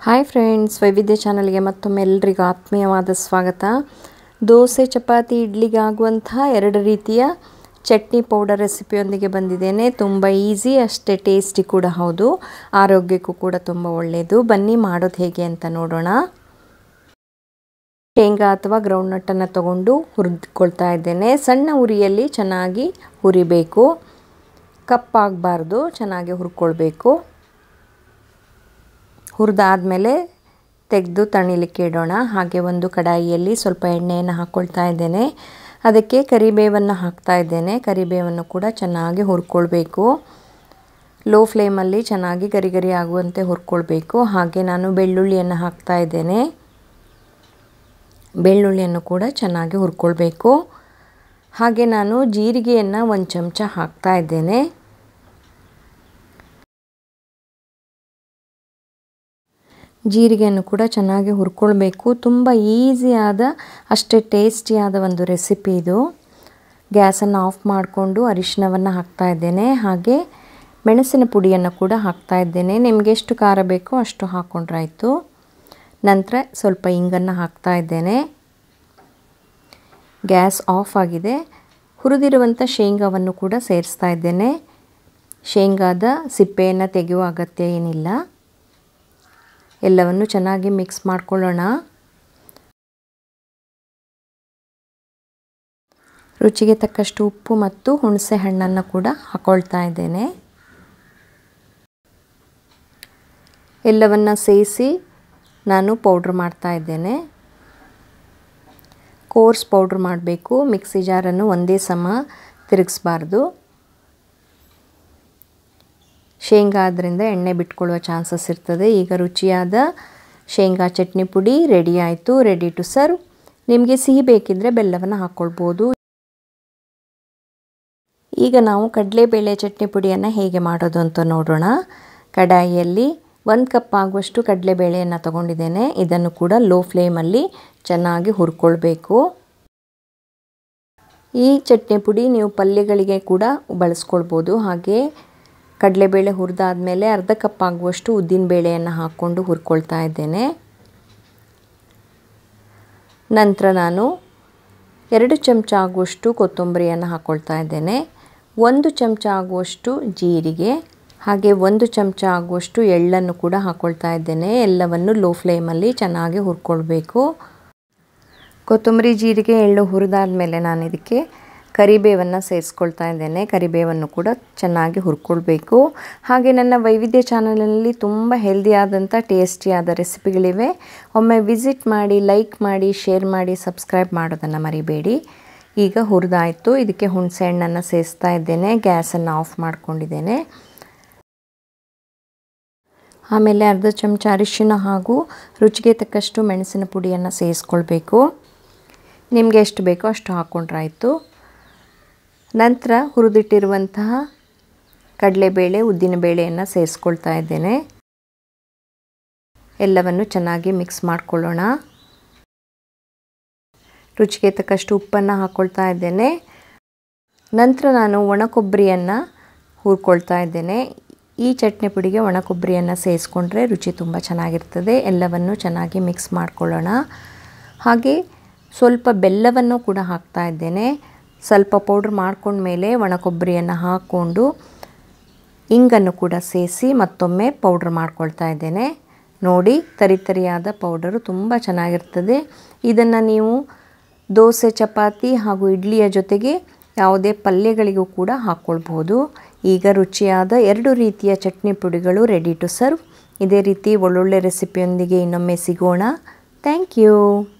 hi friends ವೈವಿಧ್ಯ ಚಾನಲ್ಗೆ ಮತ್ತೊಮ್ಮೆ ಎಲ್ರಿಗೂ ಆತ್ಮೀಯವಾದ ಸ್ವಾಗತ ದೋಸೆ ಚಪಾತಿ ಇಡ್ಲಿಗೆ ಆಗುವಂಥ ಎರಡು ರೀತಿಯ ಚಟ್ನಿ ಪೌಡರ್ ರೆಸಿಪಿಯೊಂದಿಗೆ ಬಂದಿದ್ದೇನೆ ತುಂಬ ಈಸಿ ಅಷ್ಟೇ ಟೇಸ್ಟಿ ಕೂಡ ಹೌದು ಆರೋಗ್ಯಕ್ಕೂ ಕೂಡ ತುಂಬ ಒಳ್ಳೆಯದು ಬನ್ನಿ ಮಾಡೋದು ಹೇಗೆ ಅಂತ ನೋಡೋಣ ಶೇಂಗಾ ಅಥವಾ ಗ್ರೌಂಡ್ನಟ್ಟನ್ನು ತಗೊಂಡು ಹುರಿದ್ಕೊಳ್ತಾ ಇದ್ದೇನೆ ಸಣ್ಣ ಉರಿಯಲ್ಲಿ ಚೆನ್ನಾಗಿ ಹುರಿಬೇಕು ಕಪ್ಪಾಗಬಾರ್ದು ಚೆನ್ನಾಗಿ ಹುರ್ಕೊಳ್ಬೇಕು ಹುರಿದಾದ್ಮೇಲೆ ತೆಗೆದು ತಣಿಲಿಕ್ಕೆ ಇಡೋಣ ಹಾಗೆ ಒಂದು ಕಡಾಯಿಯಲ್ಲಿ ಸ್ವಲ್ಪ ಎಣ್ಣೆಯನ್ನು ಹಾಕ್ಕೊಳ್ತಾ ಇದ್ದೇನೆ ಅದಕ್ಕೆ ಕರಿಬೇವನ್ನು ಹಾಕ್ತಾ ಇದ್ದೇನೆ ಕರಿಬೇವನ್ನು ಕೂಡ ಚೆನ್ನಾಗಿ ಹುರ್ಕೊಳ್ಬೇಕು ಲೋ ಫ್ಲೇಮಲ್ಲಿ ಚೆನ್ನಾಗಿ ಗರಿ ಗರಿ ಆಗುವಂತೆ ಹುರ್ಕೊಳ್ಬೇಕು ಹಾಗೆ ನಾನು ಬೆಳ್ಳುಳ್ಳಿಯನ್ನು ಹಾಕ್ತಾ ಇದ್ದೇನೆ ಬೆಳ್ಳುಳ್ಳಿಯನ್ನು ಕೂಡ ಚೆನ್ನಾಗಿ ಹುರ್ಕೊಳ್ಬೇಕು ಹಾಗೆ ನಾನು ಜೀರಿಗೆಯನ್ನು ಒಂದು ಚಮಚ ಹಾಕ್ತಾ ಇದ್ದೇನೆ ಜೀರಿಗೆಯನ್ನು ಕೂಡ ಚೆನ್ನಾಗಿ ಹುರ್ಕೊಳ್ಬೇಕು ತುಂಬ ಈಸಿಯಾದ ಅಷ್ಟೇ ಟೇಸ್ಟಿಯಾದ ಒಂದು ರೆಸಿಪಿ ಇದು ಗ್ಯಾಸನ್ನು ಆಫ್ ಮಾಡಿಕೊಂಡು ಅರಿಶಿನವನ್ನು ಹಾಕ್ತಾ ಇದ್ದೇನೆ ಹಾಗೆ ಮೆಣಸಿನ ಪುಡಿಯನ್ನು ಕೂಡ ಹಾಕ್ತಾ ಇದ್ದೇನೆ ನಿಮಗೆ ಎಷ್ಟು ಖಾರ ಬೇಕೋ ಅಷ್ಟು ಹಾಕ್ಕೊಂಡ್ರಾಯ್ತು ನಂತರ ಸ್ವಲ್ಪ ಇಂಗನ್ನು ಹಾಕ್ತಾ ಇದ್ದೇನೆ ಗ್ಯಾಸ್ ಆಫ್ ಆಗಿದೆ ಹುರಿದಿರುವಂಥ ಶೇಂಗಾವನ್ನು ಕೂಡ ಸೇರಿಸ್ತಾ ಇದ್ದೇನೆ ಶೇಂಗಾದ ಸಿಪ್ಪೆಯನ್ನು ತೆಗೆಯುವ ಅಗತ್ಯ ಏನಿಲ್ಲ ಎಲ್ಲವನ್ನು ಚೆನ್ನಾಗಿ ಮಿಕ್ಸ್ ಮಾಡ್ಕೊಳ್ಳೋಣ ರುಚಿಗೆ ತಕ್ಕಷ್ಟು ಉಪ್ಪು ಮತ್ತು ಹುಣಸೆ ಹಣ್ಣನ್ನು ಕೂಡ ಹಾಕೊಳ್ತಾ ಇದ್ದೇನೆ ಎಲ್ಲವನ್ನು ಸೇರಿಸಿ ನಾನು ಪೌಡ್ರ್ ಮಾಡ್ತಾ ಇದ್ದೇನೆ ಕೋರ್ಸ್ ಪೌಡ್ರ್ ಮಾಡಬೇಕು ಮಿಕ್ಸಿ ಜಾರನ್ನು ಒಂದೇ ಸಮ ತಿರುಗಿಸ್ಬಾರ್ದು ಶೇಂಗಾ ಆದ್ದರಿಂದ ಎಣ್ಣೆ ಬಿಟ್ಕೊಳ್ಳುವ ಚಾನ್ಸಸ್ ಇರ್ತದೆ ಈಗ ರುಚಿಯಾದ ಶೇಂಗಾ ಚಟ್ನಿ ಪುಡಿ ರೆಡಿ ಆಯಿತು ರೆಡಿ ಟು ಸರ್ವ್ ನಿಮಗೆ ಸಿಹಿ ಬೇಕಿದ್ದರೆ ಬೆಲ್ಲವನ್ನು ಹಾಕ್ಕೊಳ್ಬೋದು ಈಗ ನಾವು ಕಡಲೆಬೇಳೆ ಚಟ್ನಿ ಪುಡಿಯನ್ನು ಹೇಗೆ ಮಾಡೋದು ಅಂತ ನೋಡೋಣ ಕಡಾಯಿಯಲ್ಲಿ ಒಂದು ಕಪ್ ಆಗುವಷ್ಟು ಕಡಲೆಬೇಳೆಯನ್ನು ತಗೊಂಡಿದ್ದೇನೆ ಇದನ್ನು ಕೂಡ ಲೋ ಫ್ಲೇಮಲ್ಲಿ ಚೆನ್ನಾಗಿ ಹುರ್ಕೊಳ್ಬೇಕು ಈ ಚಟ್ನಿ ಪುಡಿ ನೀವು ಪಲ್ಯಗಳಿಗೆ ಕೂಡ ಬಳಸ್ಕೊಳ್ಬೋದು ಹಾಗೆ ಕಡಲೆಬೇಳೆ ಹುರಿದಾದ್ಮೇಲೆ ಅರ್ಧ ಕಪ್ ಆಗುವಷ್ಟು ಉದ್ದಿನ ಬೇಳೆಯನ್ನು ಹಾಕ್ಕೊಂಡು ಹುರ್ಕೊಳ್ತಾ ಇದ್ದೇನೆ ನಂತರ ನಾನು ಎರಡು ಚಮಚ ಆಗುವಷ್ಟು ಕೊತ್ತಂಬರಿಯನ್ನು ಹಾಕ್ಕೊಳ್ತಾ ಇದ್ದೇನೆ ಒಂದು ಚಮಚ ಆಗುವಷ್ಟು ಜೀರಿಗೆ ಹಾಗೆ ಒಂದು ಚಮಚ ಆಗುವಷ್ಟು ಎಳ್ಳನ್ನು ಕೂಡ ಹಾಕ್ಕೊಳ್ತಾ ಇದ್ದೇನೆ ಎಲ್ಲವನ್ನು ಲೋ ಫ್ಲೇಮಲ್ಲಿ ಚೆನ್ನಾಗಿ ಹುರ್ಕೊಳ್ಬೇಕು ಕೊತ್ತಂಬರಿ ಜೀರಿಗೆ ಎಳ್ಳು ಹುರಿದಾದ್ಮೇಲೆ ನಾನು ಇದಕ್ಕೆ ಕರಿಬೇವನ್ನು ಸೇರಿಸ್ಕೊಳ್ತಾ ಇದ್ದೇನೆ ಕರಿಬೇವನ್ನು ಕೂಡ ಚೆನ್ನಾಗಿ ಹುರ್ಕೊಳ್ಬೇಕು ಹಾಗೆ ನನ್ನ ವೈವಿಧ್ಯ ಚಾನಲಲ್ಲಿ ತುಂಬ ಹೆಲ್ದಿಯಾದಂಥ ಟೇಸ್ಟಿಯಾದ ರೆಸಿಪಿಗಳಿವೆ ಒಮ್ಮೆ ವಿಸಿಟ್ ಮಾಡಿ ಲೈಕ್ ಮಾಡಿ ಶೇರ್ ಮಾಡಿ ಸಬ್ಸ್ಕ್ರೈಬ್ ಮಾಡೋದನ್ನು ಮರಿಬೇಡಿ ಈಗ ಹುರಿದಾಯಿತು ಇದಕ್ಕೆ ಹುಣಸೆ ಹಣ್ಣನ್ನು ಸೇರಿಸ್ತಾ ಇದ್ದೇನೆ ಗ್ಯಾಸನ್ನು ಆಫ್ ಮಾಡ್ಕೊಂಡಿದ್ದೇನೆ ಆಮೇಲೆ ಅರ್ಧ ಚಮಚ ಅರಿಶಿನ ಹಾಗೂ ರುಚಿಗೆ ತಕ್ಕಷ್ಟು ಮೆಣಸಿನ ಪುಡಿಯನ್ನು ಸೇರಿಸ್ಕೊಳ್ಬೇಕು ನಿಮಗೆ ಎಷ್ಟು ಬೇಕೋ ಅಷ್ಟು ಹಾಕ್ಕೊಂಡ್ರಾಯ್ತು ನಂತರ ಹುರಿದಿಟ್ಟಿರುವಂತಹ ಕಡಲೆಬೇಳೆ ಉದ್ದಿನಬೇಳೆಯನ್ನು ಸೇರಿಸ್ಕೊಳ್ತಾ ಇದ್ದೇನೆ ಎಲ್ಲವನ್ನು ಚೆನ್ನಾಗಿ ಮಿಕ್ಸ್ ಮಾಡ್ಕೊಳ್ಳೋಣ ರುಚಿಗೆ ತಕ್ಕಷ್ಟು ಉಪ್ಪನ್ನು ಹಾಕ್ಕೊಳ್ತಾ ಇದ್ದೇನೆ ನಂತರ ನಾನು ಒಣ ಕೊಬ್ಬರಿಯನ್ನು ಹುರ್ಕೊಳ್ತಾ ಇದ್ದೇನೆ ಈ ಚಟ್ನಿ ಪುಡಿಗೆ ಒಣ ಕೊಬ್ಬರಿಯನ್ನು ಸೇರಿಸ್ಕೊಂಡ್ರೆ ರುಚಿ ತುಂಬ ಚೆನ್ನಾಗಿರ್ತದೆ ಎಲ್ಲವನ್ನು ಚೆನ್ನಾಗಿ ಮಿಕ್ಸ್ ಮಾಡ್ಕೊಳ್ಳೋಣ ಹಾಗೆ ಸ್ವಲ್ಪ ಬೆಲ್ಲವನ್ನು ಕೂಡ ಹಾಕ್ತಾ ಇದ್ದೇನೆ ಸ್ವಲ್ಪ ಪೌಡ್ರ್ ಮಾಡ್ಕೊಂಡ್ಮೇಲೆ ಒಣ ಕೊಬ್ಬರಿಯನ್ನು ಹಾಕ್ಕೊಂಡು ಇಂಗನ್ನು ಕೂಡ ಸೇರಿಸಿ ಮತ್ತೊಮ್ಮೆ ಪೌಡ್ರ್ ಮಾಡ್ಕೊಳ್ತಾ ಇದ್ದೇನೆ ನೋಡಿ ತರಿತರಿಯಾದ ಪೌಡರು ತುಂಬ ಚೆನ್ನಾಗಿರ್ತದೆ ಇದನ್ನು ನೀವು ದೋಸೆ ಚಪಾತಿ ಹಾಗೂ ಇಡ್ಲಿಯ ಜೊತೆಗೆ ಯಾವುದೇ ಪಲ್ಯಗಳಿಗೂ ಕೂಡ ಹಾಕ್ಕೊಳ್ಬೋದು ಈಗ ರುಚಿಯಾದ ಎರಡು ರೀತಿಯ ಚಟ್ನಿ ಪುಡಿಗಳು ರೆಡಿ ಟು ಸರ್ವ್ ಇದೇ ರೀತಿ ಒಳ್ಳೊಳ್ಳೆ ರೆಸಿಪಿಯೊಂದಿಗೆ ಇನ್ನೊಮ್ಮೆ ಸಿಗೋಣ ಥ್ಯಾಂಕ್ ಯು